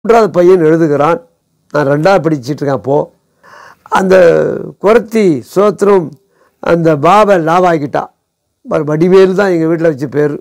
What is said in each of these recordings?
மூன்றாவது பையன் எழுதுகிறான் நான் ரெண்டாவது படிச்சிட்டு இருக்கேன் அப்போது அந்த குரத்தி சோத்திரம் அந்த பாபை லாவாக்கிட்டா வ- வடிவேலு தான் எங்கள் வீட்டில் வச்ச பேர்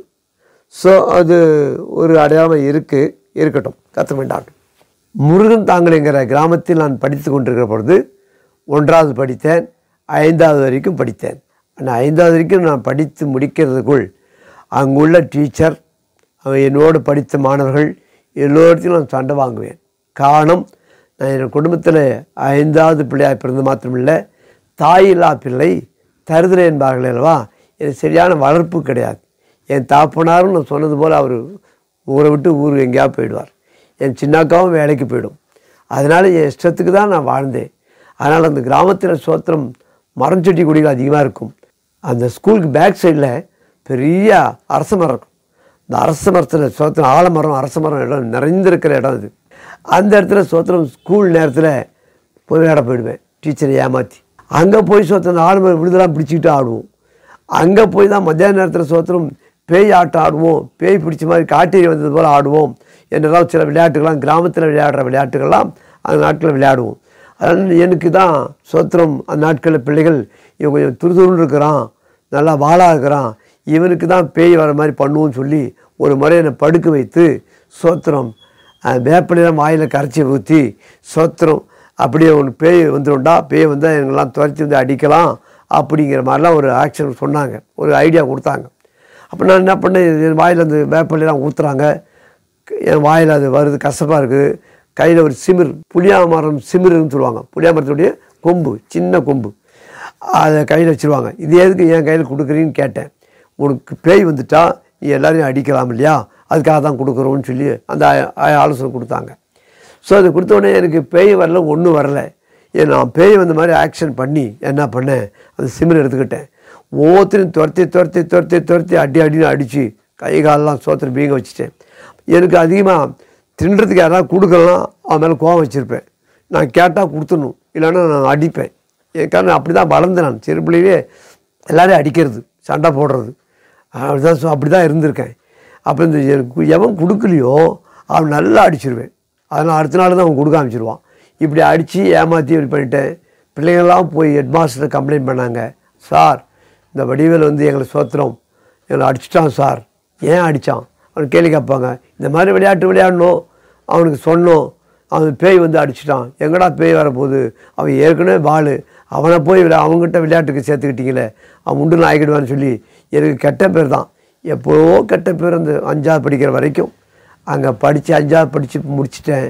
ஸோ அது ஒரு அடையாளம் இருக்குது இருக்கட்டும் கற்று வேண்டாம் முருகன் தாங்கலைங்கிற கிராமத்தில் நான் படித்து கொண்டிருக்கிற பொழுது ஒன்றாவது படித்தேன் ஐந்தாவது வரைக்கும் படித்தேன் ஆனால் ஐந்தாவது வரைக்கும் நான் படித்து முடிக்கிறதுக்குள் அங்குள்ள டீச்சர் அவன் என்னோடு படித்த மாணவர்கள் எல்லோருத்தையும் நான் சண்டை வாங்குவேன் காரணம் நான் என் குடும்பத்தில் ஐந்தாவது பிள்ளையாக பிறந்து மாத்திரமில்லை தாயில்லா பிள்ளை தருதலை என்பார்கள் அல்லவா எனக்கு சரியான வளர்ப்பு கிடையாது என் தாப்பனாரும் நான் சொன்னது போல் அவர் ஊரை விட்டு ஊர் எங்கேயாவது போயிடுவார் என் சின்னாக்காவும் வேலைக்கு போயிடும் அதனால் என் இஷ்டத்துக்கு தான் நான் வாழ்ந்தேன் அதனால் அந்த கிராமத்தில் சோத்திரம் மரம் செடி கொடிகள் அதிகமாக இருக்கும் அந்த ஸ்கூலுக்கு பேக் சைடில் பெரிய அரச மரம் இருக்கும் இந்த அரச மரத்தில் சோத்திரம் ஆலமரம் அரச மரம் இடம் நிறைந்திருக்கிற இடம் இது அந்த இடத்துல சோத்திரம் ஸ்கூல் நேரத்தில் போய் விளையாட போயிடுவேன் டீச்சரை ஏமாற்றி அங்கே போய் சோத்திரம் ஆலமரம் விடுதலாம் பிடிச்சிக்கிட்டு ஆடுவோம் அங்கே போய் தான் மத்தியான நேரத்தில் சோத்திரம் பேய் ஆட்டம் ஆடுவோம் பேய் பிடிச்ச மாதிரி காட்டேரி வந்தது போல் ஆடுவோம் என்றெல்லாம் சில விளையாட்டுகள்லாம் கிராமத்தில் விளையாடுற விளையாட்டுகள்லாம் அந்த நாட்களில் விளையாடுவோம் அதனால் எனக்கு தான் சோத்திரம் அந்த நாட்களில் பிள்ளைகள் இவன் கொஞ்சம் துருதுருன்னு இருக்கிறான் நல்லா வாளாக இருக்கிறான் இவனுக்கு தான் பேய் வர மாதிரி பண்ணுவோம்னு சொல்லி ஒரு முறை என்னை படுக்க வைத்து சோத்திரம் அஹ், வேப்பிலையெல்லாம் வாயில் கரைச்சி ஊற்றி சோத்திரம் அப்படியே ஒன்று பேய் வந்துடும்டா பேய் வந்தால் எங்கெல்லாம் துரத்தி வந்து அடிக்கலாம் அப்படிங்கிற மாதிரிலாம் ஒரு ஆக்ஷன் சொன்னாங்க ஒரு ஐடியா கொடுத்தாங்க அப்போ நான் என்ன பண்ணேன் என் வாயில் அந்த வேப்பிலையெல்லாம் ஊற்றுறாங்க என் வாயில் அது வருது கசப்பாக இருக்குது கையில் ஒரு சிமிர் புளியா மரம் சிமிருன்னு சொல்லுவாங்க புளியா மரத்துடைய கொம்பு சின்ன கொம்பு அதை கையில் வச்சுருவாங்க இது எதுக்கு என் கையில் கொடுக்குறீன்னு கேட்டேன் உனக்கு பேய் வந்துட்டா நீ எல்லாரையும் அடிக்கலாம் இல்லையா அதுக்காக தான் கொடுக்குறோன்னு சொல்லி அந்த ஆ- ஆ- ஆலோசனை கொடுத்தாங்க ஸோ அது கொடுத்த உடனே எனக்கு பேய் வரல ஒன்றும் வரல ஏன் நான் பேய் வந்த மாதிரி ஆக்ஷன் பண்ணி என்ன பண்ணேன் அந்த சிமிர் எடுத்துக்கிட்டேன் ஒவ்வொருத்தரையும் துரத்தி துரத்தி துரத்தி துரத்தி அடி அடின்னு அடித்து கை காலெல்லாம் சோத்திரம் பீங்க வச்சுட்டேன் எனக்கு அதிகமாக தின்றதுக்கு யாராவது கொடுக்கலாம் அவன் மேலே கோவம் வச்சுருப்பேன் நான் கேட்டால் கொடுத்துடணும் இல்லைன்னா நான் அடிப்பேன் என் காரணம் அப்படி தான் வளர்ந்தேன் நான் சிறு பிள்ளையிலே எல்லாரையும் அடிக்கிறது சண்டை போடுறது அப்படிதான் சொ- அப்படி தான் இருந்திருக்கேன் அப்போ இந்த எனக்கு எவன் கொடுக்கலையோ அவன் நல்லா அடிச்சிருவேன் அதனால் அடுத்த நாள் தான் அவன் கொடுக்க ஆரம்பிச்சிருவான் இப்படி அடித்து ஏமாற்றி இப்படி பண்ணிட்டேன் பிள்ளைங்கள்லாம் போய் ஹெட் மாஸ்டர் கம்ப்ளைண்ட் பண்ணாங்க சார் இந்த வடிவேல் வந்து எங்களை சோத்திரம் எங்களை அடிச்சிட்டான் சார் ஏன் அடித்தான் அவன் கேள்வி கேட்பாங்க இந்த மாதிரி விளையாட்டு விளையாடணும் அவனுக்கு சொன்னோம் அவன் பேய் வந்து அடிச்சிட்டான் எங்கடா பேய் வரப்போகுது அவன் ஏற்கனவே வாள் அவனை போய் விளையா அவங்ககிட்ட விளையாட்டுக்கு சேர்த்துக்கிட்டீங்களே அவன் உண்டு ஆகிடுவான்னு சொல்லி எனக்கு கெட்ட பேர் தான் எப்போவோ கெட்ட பேர் அந்த அஞ்சாவது படிக்கிற வரைக்கும் அங்கே படித்து அஞ்சாவது படித்து முடிச்சிட்டேன்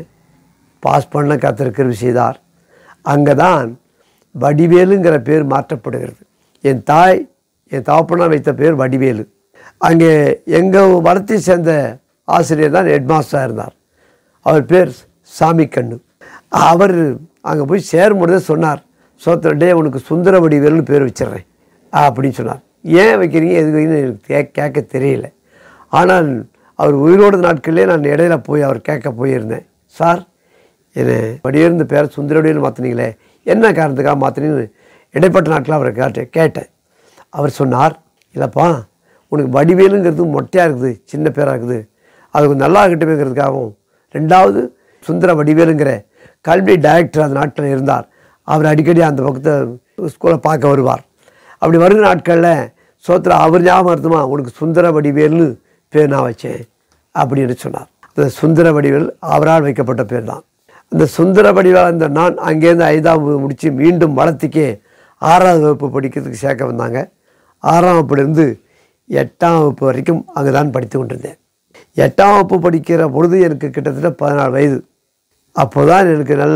பாஸ் பண்ண கத்தர் கிருபை செய்தார் அங்கே தான் வடிவேலுங்கிற பேர் மாற்றப்படுகிறது என் தாய் என் தாப்பனார் வைத்த பேர் வடிவேலு அங்கே எங்கள் வளர்த்தி சேர்ந்த ஆசிரியர் தான் ஹெட்மாஸ்டராக இருந்தார் அவர் பேர் சாமி கண்ணு அவர் அங்கே போய் சேரும்பொழுதே சொன்னார் சோத்திர டே உனக்கு சுந்தர வடிவேலுன்னு பேர் வச்சிடுறேன் அப்படின்னு சொன்னார் ஏன் வைக்கிறீங்க எதுக்கு வைக்கிறீங்கன்னு எனக்கு கே கேட்க தெரியல ஆனால் அவர் உயிரோடு நாட்களிலே நான் இடையில போய் அவர் கேட்க போயிருந்தேன் சார் என்னை வடிவேர்ந்த பேர் சுந்தரவடியில் மாற்றினீங்களே என்ன காரணத்துக்காக மாற்றினீங்கன்னு இடைப்பட்ட நாட்களில் அவரை கேட்டேன் கேட்டேன் அவர் சொன்னார் இல்லைப்பா உனக்கு வடிவேலுங்கிறது மொட்டையாக இருக்குது சின்ன பேராக இருக்குது அது கொஞ்சம் நல்லா இருக்கட்டுமேங்கிறதுக்காகவும் ரெண்டாவது சுந்தர வடிவேலுங்கிற கல்வி டைரக்டர் அந்த நாட்டில் இருந்தார் அவர் அடிக்கடி அந்த பக்கத்தை ஸ்கூலை பார்க்க வருவார் அப்படி வருகிற நாட்களில் சோத்திர அவர் ஞாபகம் இருக்குமா உனக்கு சுந்தர வடிவேல்னு பேர் நான் வச்சேன் அப்படின்னு சொன்னார் அந்த சுந்தர வடிவேல் அவரால் வைக்கப்பட்ட பேர் தான் அந்த சுந்தர வடிவேல் அந்த நான் அங்கேருந்து ஐந்தாவது முடித்து மீண்டும் வளர்த்திக்கே ஆறாவது வகுப்பு படிக்கிறதுக்கு சேர்க்க வந்தாங்க ஆறாம் வகுப்புலேருந்து எட்டாம் வகுப்பு வரைக்கும் அங்கே தான் படித்து கொண்டிருந்தேன் எட்டாம் வகுப்பு படிக்கிற பொழுது எனக்கு கிட்டத்தட்ட பதினாலு வயது அப்போ தான் எனக்கு நல்ல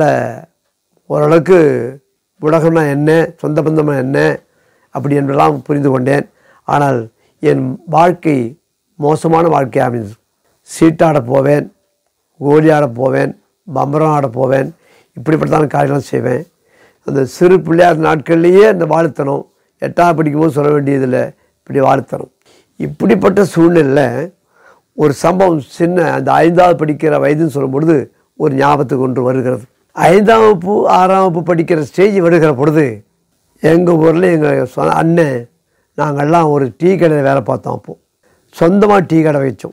ஓரளவுக்கு உலகம்னா என்ன சொந்த பந்தம்னா என்ன அப்படி என்றெல்லாம் புரிந்து கொண்டேன் ஆனால் என் வாழ்க்கை மோசமான வாழ்க்கை அமைந்தது சீட்டாட போவேன் கோலி ஆட போவேன் பம்பரம் ஆட போவேன் இப்படிப்பட்டதான காரியம்லாம் செய்வேன் அந்த சிறு பிள்ளையார் நாட்கள்லேயே அந்த வாழ்த்தனம் எட்டாவது படிக்கும்போது சொல்ல வேண்டியதில்லை இப்படி வாழ்த்தனம் இப்படிப்பட்ட சூழ்நிலையில் ஒரு சம்பவம் சின்ன அந்த ஐந்தாவது படிக்கிற வயதுன்னு சொல்லும் பொழுது ஒரு ஞாபகத்துக்கு ஒன்று வருகிறது ஐந்தாம் வகுப்பு ஆறாம் வகுப்பு படிக்கிற ஸ்டேஜ் வருகிற பொழுது எங்கள் ஊரில் எங்கள் சொ அண்ணன் நாங்கள்லாம் ஒரு டீ கடையில் வேலை பார்த்தோம் அப்போது சொந்தமாக டீ கடை வச்சோம்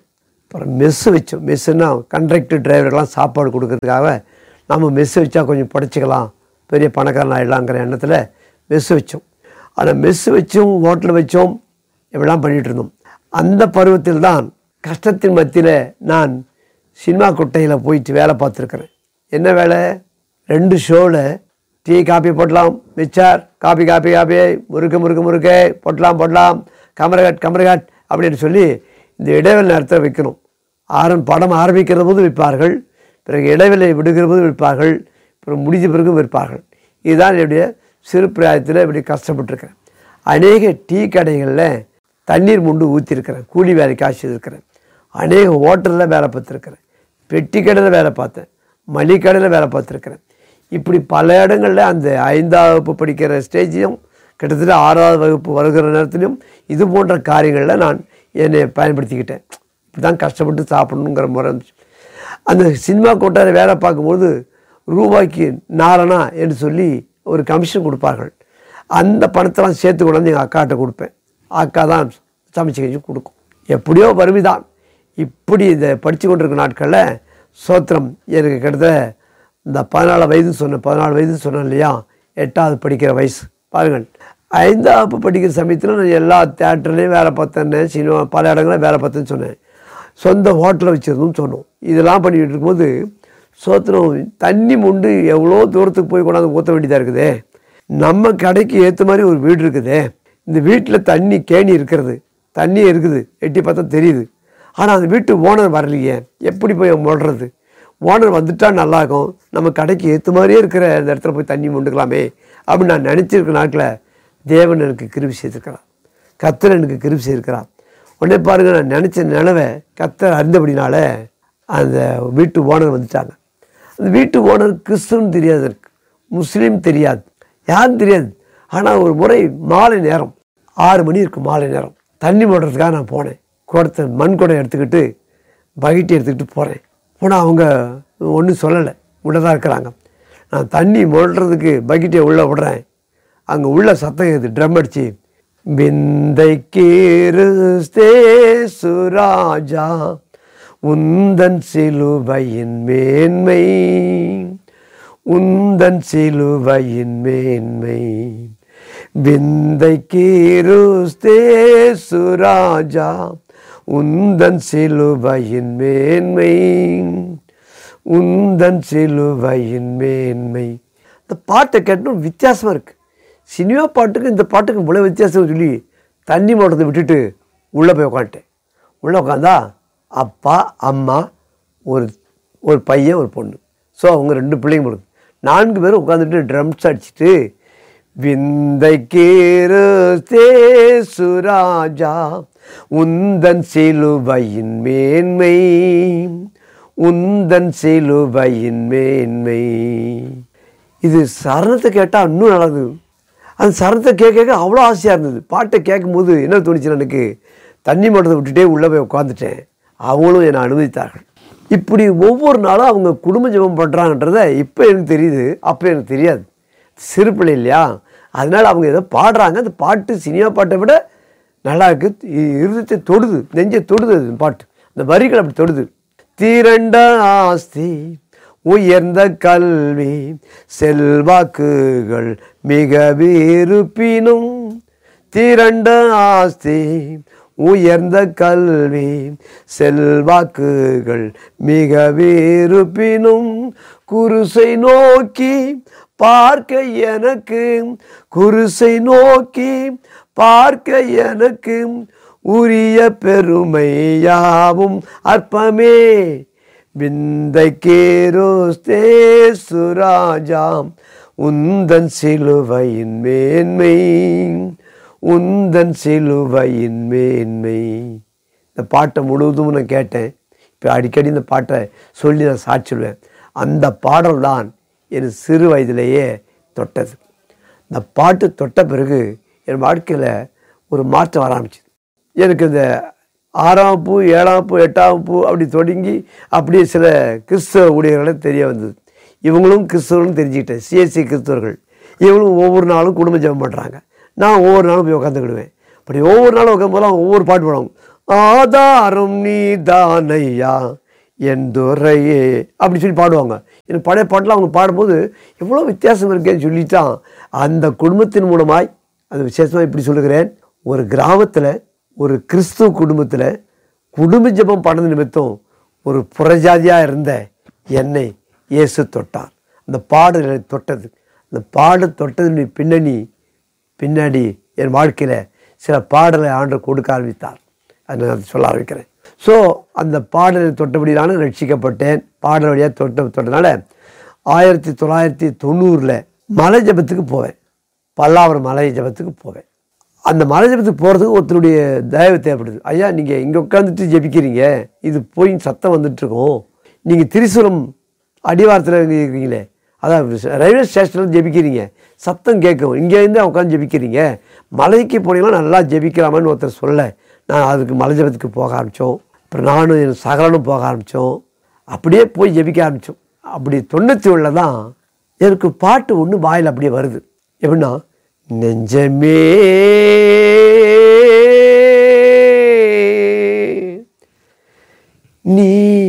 அப்புறம் மெஸ்ஸு வச்சோம் மெஸ்ஸுன்னா கண்ட்ரக்டர் டிரைவருக்கெல்லாம் சாப்பாடு கொடுக்கறதுக்காக நம்ம மெஸ்ஸு வச்சா கொஞ்சம் படிச்சுக்கலாம் பெரிய பணக்காரன் ஆகிடலாங்கிற எண்ணத்தில் மெஸ்ஸு வச்சோம் ஆனால் மெஸ்ஸு வச்சும் ஹோட்டல் வச்சோம் இப்படிலாம் பண்ணிகிட்டு இருந்தோம் அந்த பருவத்தில் தான் கஷ்டத்தின் மத்தியில் நான் சினிமா கொட்டையில் போயிட்டு வேலை பார்த்துருக்குறேன் என்ன வேலை ரெண்டு ஷோவில் டீ காப்பி போடலாம் மிச்சார் காப்பி காப்பி காப்பி முறுக்கு முறுக்கு முறுக்கு போடலாம் போடலாம் கமரகட் கமரகட் அப்படின்னு சொல்லி இந்த இடைவெளி நேரத்தில் வைக்கணும் ஆரம் படம் ஆரம்பிக்கிற போது விற்பார்கள் பிறகு இடைவெளி விடுகிற போது விற்பார்கள் பிறகு முடிஞ்ச பிறகு விற்பார்கள் இதுதான் என்னுடைய சிறு பிராயத்தில் இப்படி கஷ்டப்பட்டிருக்கிறேன் அநேக டீ கடைகளில் தண்ணீர் முண்டு ஊற்றிருக்கிறேன் கூலி வேலைக்கு காசு இருக்கிறேன் அநேக ஹோட்டலில் வேலை பார்த்துருக்கிறேன் பெட்டி கடையில் வேலை பார்த்தேன் மளிகை கடையில் வேலை பார்த்துருக்கிறேன் இப்படி பல இடங்களில் அந்த ஐந்தாவது வகுப்பு படிக்கிற ஸ்டேஜையும் கிட்டத்தட்ட ஆறாவது வகுப்பு வருகிற நேரத்திலையும் இது போன்ற காரியங்களில் நான் என்னை பயன்படுத்திக்கிட்டேன் இப்படி தான் கஷ்டப்பட்டு சாப்பிடணுங்கிற முறை இருந்துச்சு அந்த சினிமா கோட்டாரை வேலை பார்க்கும்போது ரூபாய்க்கு நாலனா என்று சொல்லி ஒரு கமிஷன் கொடுப்பார்கள் அந்த பணத்தெல்லாம் சேர்த்து கொண்டு வந்து எங்கள் அக்காட்ட கொடுப்பேன் அக்கா தான் சமைச்சு கழிச்சு கொடுக்கும் எப்படியோ வறுமைதான் இப்படி இதை படித்து கொண்டிருக்க நாட்களில் சோத்திரம் எனக்கு கிட்டத்தட்ட இந்த பதினாலு வயது சொன்னேன் பதினாலு வயது சொன்னேன் இல்லையா எட்டாவது படிக்கிற வயசு பாருங்கள் ஐந்தாவது படிக்கிற சமயத்தில் நான் எல்லா தேட்டர்லேயும் வேலை பார்த்தேன்னு சினிமா பல இடங்களில் வேலை பார்த்தேன்னு சொன்னேன் சொந்த ஹோட்டலை வச்சுருந்தோம்னு சொன்னோம் இதெல்லாம் பண்ணிக்கிட்டு இருக்கும்போது சோத்திரம் தண்ணி முண்டு எவ்வளோ தூரத்துக்கு போய் கொண்டாந்து ஊற்ற வேண்டியதாக இருக்குதே நம்ம கடைக்கு ஏற்ற மாதிரி ஒரு வீடு இருக்குதே இந்த வீட்டில் தண்ணி கேணி இருக்கிறது தண்ணி இருக்குது எட்டி பார்த்தா தெரியுது ஆனால் அந்த வீட்டு ஓனர் வரலையே எப்படி போய் முடுறது ஓனர் வந்துட்டா நல்லாயிருக்கும் நம்ம கடைக்கு ஏற்ற மாதிரியே இருக்கிற அந்த இடத்துல போய் தண்ணி முண்டுக்கலாமே அப்படின்னு நான் நினச்சிருக்க நாட்களில் தேவன் எனக்கு கிருபி செய்திருக்கிறார் கத்தர் எனக்கு கிருபி செய்திருக்கிறார் உடனே பாருங்கள் நான் நினச்ச நிலவை கத்தர் அறிந்தபடினால அந்த வீட்டு ஓனர் வந்துட்டாங்க அந்த வீட்டு ஓனர் கிறிஸ்துவன் தெரியாது எனக்கு முஸ்லீம் தெரியாது யாரும் தெரியாது ஆனால் ஒரு முறை மாலை நேரம் ஆறு மணி இருக்கும் மாலை நேரம் தண்ணி போடுறதுக்காக நான் போனேன் குடத்தை மண் குடம் எடுத்துக்கிட்டு பக்கெட்டி எடுத்துக்கிட்டு போகிறேன் போனால் அவங்க ஒன்றும் சொல்லலை உள்ளே தான் இருக்கிறாங்க நான் தண்ணி மொழுறதுக்கு பக்கெட்டியை உள்ளே விடுறேன் அங்கே உள்ள சத்தம் கேட்குது ட்ரம் அடிச்சு விந்தைக்கீருஸ்தே சுராஜா உந்தன் சிலுவையின் மேன்மை உந்தன் சிலுவையின் மேன்மை விந்தைக்கீருஸ்தே சுராஜா உந்தன் சிலுவையின் மேன்மை உந்தன் சிலுவையின் மேன்மை இந்த பாட்டை கேட்டோம் வித்தியாசமாக இருக்குது சினிமா பாட்டுக்கு இந்த பாட்டுக்கு இவ்வளோ வித்தியாசம் சொல்லி தண்ணி மோட்டத்தை விட்டுட்டு உள்ளே போய் உட்காந்துட்டேன் உள்ளே உட்காந்தா அப்பா அம்மா ஒரு ஒரு பையன் ஒரு பொண்ணு ஸோ அவங்க ரெண்டு பிள்ளைங்க பொண்ணு நான்கு பேரும் உட்காந்துட்டு ட்ரம்ஸ் அடிச்சுட்டு விந்தைக்கீரு சுராஜா உந்தன் சிலுவையின் மேன்மை உந்தன் சிலுவையின் மேன்மை இது சரணத்தை கேட்டால் இன்னும் நல்லா இருந்தது அந்த சரணத்தை கேட்க கேட்க அவ்வளோ ஆசையாக இருந்தது பாட்டை கேட்கும்போது என்ன தோணுச்சு எனக்கு தண்ணி மட்டத்தை விட்டுட்டே உள்ளே போய் உட்காந்துட்டேன் அவங்களும் என்னை அனுமதித்தார்கள் இப்படி ஒவ்வொரு நாளும் அவங்க குடும்ப ஜெபம் பண்ணுறாங்கன்றத இப்போ எனக்கு தெரியுது அப்போ எனக்கு தெரியாது சிறு பிள்ளை இல்லையா அதனால் அவங்க ஏதோ பாடுறாங்க அந்த பாட்டு சினிமா பாட்டை விட நல்லா இருக்கு இ- இருதயத்தை தொடுது நெஞ்சை தொடுது அது பாட்டு அந்த வரிகள் அப்படி தொடுது திரண்ட ஆஸ்தி உயர்ந்த கல்வி செல்வாக்குகள் மிக விருப்பினும் திரண்ட ஆஸ்தி உயர்ந்த கல்வி செல்வாக்குகள் மிக விருப்பினும் குருசை நோக்கி பார்க்க எனக்கு குருசை நோக்கி பார்க்க எனக்கு உரிய பெருமை யாவும் அற்பமே விந்தைக்கேரோஸ்தே சுராஜாம் உந்தன் சிலுவையின் மேன்மை உந்தன் சிலுவையின் மேன்மை இந்த பாட்டை முழுவதும் நான் கேட்டேன் இப்போ அடிக்கடி இந்த பாட்டை சொல்லி நான் சாட்சிடுவேன் அந்த பாடல் தான் என் சிறு வயதிலேயே தொட்டது இந்த பாட்டு தொட்ட பிறகு என் வாழ்க்கையில் ஒரு மாற்றம் வர ஆரம்பிச்சுது எனக்கு இந்த ஆறாம் பூ ஏழாம் பூ எட்டாம் பூ அப்படி தொடங்கி அப்படியே சில கிறிஸ்தவ ஊழியர்களை தெரிய வந்தது இவங்களும் கிறிஸ்தவர்களும் தெரிஞ்சுக்கிட்டேன் சிஎஸ்சி கிறிஸ்தவர்கள் இவங்களும் ஒவ்வொரு நாளும் குடும்ப ஜெபம் பண்ணுறாங்க நான் ஒவ்வொரு நாளும் போய் உட்காந்துக்கிடுவேன் அப்படி ஒவ்வொரு நாளும் உட்காந்து போதெல்லாம் ஒவ்வொரு பாட்டு பாடுவாங்க ஆதாரம் நீதானையா என் துறையே அப்படி சொல்லி பாடுவாங்க எனக்கு பழைய பாட்டில் அவங்க பாடும்போது எவ்வளோ வித்தியாசம் இருக்கேன்னு சொல்லிட்டான் அந்த குடும்பத்தின் மூலமாய் அது விசேஷமாக இப்படி சொல்லுகிறேன் ஒரு கிராமத்தில் ஒரு கிறிஸ்துவ குடும்பத்தில் குடும்ப ஜெபம் பண்ணது நிமித்தம் ஒரு புறஜாதியாக இருந்த என்னை இயேசு தொட்டார் அந்த பாடலை தொட்டது அந்த பாடல் தொட்டது பின்னணி பின்னாடி என் வாழ்க்கையில் சில பாடலை ஆண்டு கொடுக்க ஆரம்பித்தார் அதை நான் சொல்ல ஆரம்பிக்கிறேன் ஸோ அந்த பாடலை தொட்டபடி நானும் ரட்சிக்கப்பட்டேன் பாடல் வழியாக தொட்ட தொட்டனால ஆயிரத்தி தொள்ளாயிரத்தி தொண்ணூறில் மலை ஜபத்துக்கு போவேன் பல்லாவரம் மலை ஜபத்துக்கு போவேன் அந்த மலை ஜபத்துக்கு போகிறதுக்கு ஒருத்தருடைய தயவு தேவைப்படுது ஐயா நீங்கள் இங்கே உட்காந்துட்டு ஜெபிக்கிறீங்க இது போய் சத்தம் வந்துட்டுருக்கோம் நீங்கள் திரிசூலம் அடிவாரத்தில் இருக்கீங்களே அதான் ரயில்வே ஸ்டேஷனில் ஜெபிக்கிறீங்க சத்தம் கேட்கும் இங்கேருந்து உட்காந்து ஜெபிக்கிறீங்க மலைக்கு போனீங்கன்னா நல்லா ஜெபிக்கலாமான்னு ஒருத்தர் சொல்ல நான் அதுக்கு மலை ஜபத்துக்கு போக ஆரம்பித்தோம் அப்புறம் நானும் என் சகலனும் போக ஆரம்பித்தோம் அப்படியே போய் ஜெபிக்க ஆரம்பித்தோம் அப்படி தொண்ணூற்றி ஒன்றில் தான் எனக்கு பாட்டு ஒன்று வாயில் அப்படியே வருது எப்படின்னா நெஞ்சமே நீ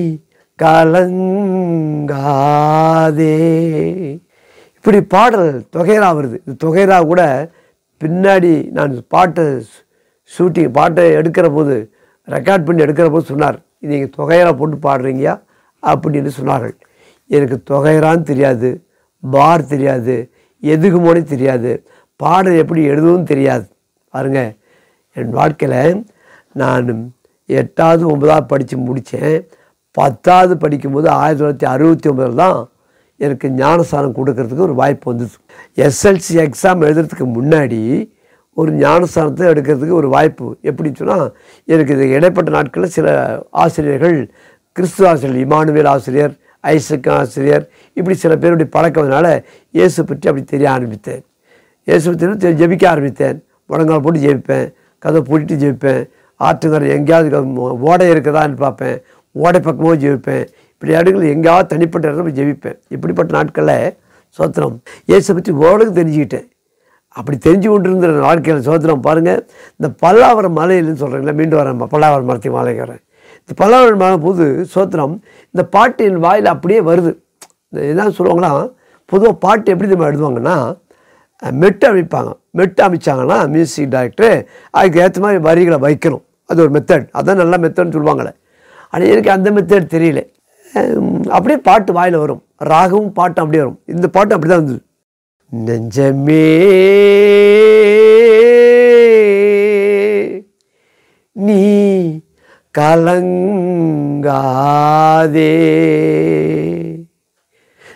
கலங்காதே இப்படி பாடல் தொகைரா வருது இந்த தொகைரா கூட பின்னாடி நான் பாட்டை ஷூட்டிங் பாட்டை எடுக்கிற போது ரெக்கார்ட் பண்ணி எடுக்கிற போது சொன்னார் இது நீங்கள் தொகைரா போட்டு பாடுறீங்கயா அப்படின்னு சொன்னார்கள் எனக்கு தொகைரான்னு தெரியாது பார் தெரியாது எதுக்கு மொழி தெரியாது பாடல் எப்படி எழுதவும் தெரியாது பாருங்க என் வாழ்க்கையில் நான் எட்டாவது ஒன்பதாவது படித்து முடித்தேன் பத்தாவது படிக்கும்போது ஆயிரத்தி தொள்ளாயிரத்தி அறுபத்தி ஒன்பதில் தான் எனக்கு ஞானஸ்தானம் கொடுக்கறதுக்கு ஒரு வாய்ப்பு வந்தது எஸ்எல்சி எக்ஸாம் எழுதுறதுக்கு முன்னாடி ஒரு ஞானஸ்தானத்தை எடுக்கிறதுக்கு ஒரு வாய்ப்பு எப்படின்னு சொன்னால் எனக்கு இது இடைப்பட்ட நாட்களில் சில ஆசிரியர்கள் கிறிஸ்துவ ஆசிரியர் இமானுவேல் ஆசிரியர் ஐசக் ஆசிரியர் இப்படி சில பேருடைய பழக்கம்னால இயேசு பற்றி அப்படி தெரிய ஆரம்பித்தேன் இயேசு பற்றி ஜெபிக்க ஆரம்பித்தேன் முழங்கால் போட்டு ஜெபிப்பேன் கதை பூட்டிட்டு ஜெபிப்பேன் ஆற்றுங்கரை எங்கேயாவது க- ஓடை இருக்குதான்னு பார்ப்பேன் ஓடை பக்கமாக ஜெபிப்பேன் இப்படி இடங்கள் எங்கேயாவது தனிப்பட்ட இடத்துல போய் ஜெபிப்பேன் இப்படிப்பட்ட நாட்களில் சோத்திரம் இயேசு பற்றி ஓரளவுக்கு தெரிஞ்சுக்கிட்டேன் அப்படி தெரிஞ்சு கொண்டிருந்த வாழ்க்கையில் சோத்திரம் பாருங்கள் இந்த பல்லாவரம் மலையில்னு சொல்கிறீங்களா மீண்டும் வரேன் பல்லாவரம் மரத்தி மலைக்கு வரேன் இந்த பல்லாவரம் மலை போது சோத்திரம் இந்த பாட்டு என் வாயில் அப்படியே வருது இந்த என்ன சொல்லுவாங்கன்னா பொதுவாக பாட்டு எப்படி நம்ம எழுதுவாங்கன்னா அஹ், மெட்டு அமைப்பாங்க மெட்டு அமைச்சாங்கன்னா மியூசிக் டைரக்டர் அதுக்கு ஏற்ற மாதிரி வரிகளை வைக்கணும் அது ஒரு மெத்தட் அதான் நல்ல மெத்தட்னு சொல்லுவாங்களே ஆனால் எனக்கு அந்த மெத்தட் தெரியல அஹ், அப்படியே பாட்டு வாயில் வரும் ராகவும் பாட்டும் அப்படியே வரும் இந்த பாட்டு அப்படி தான் இருந்தது நெஞ்சமே நீ கலங்காதே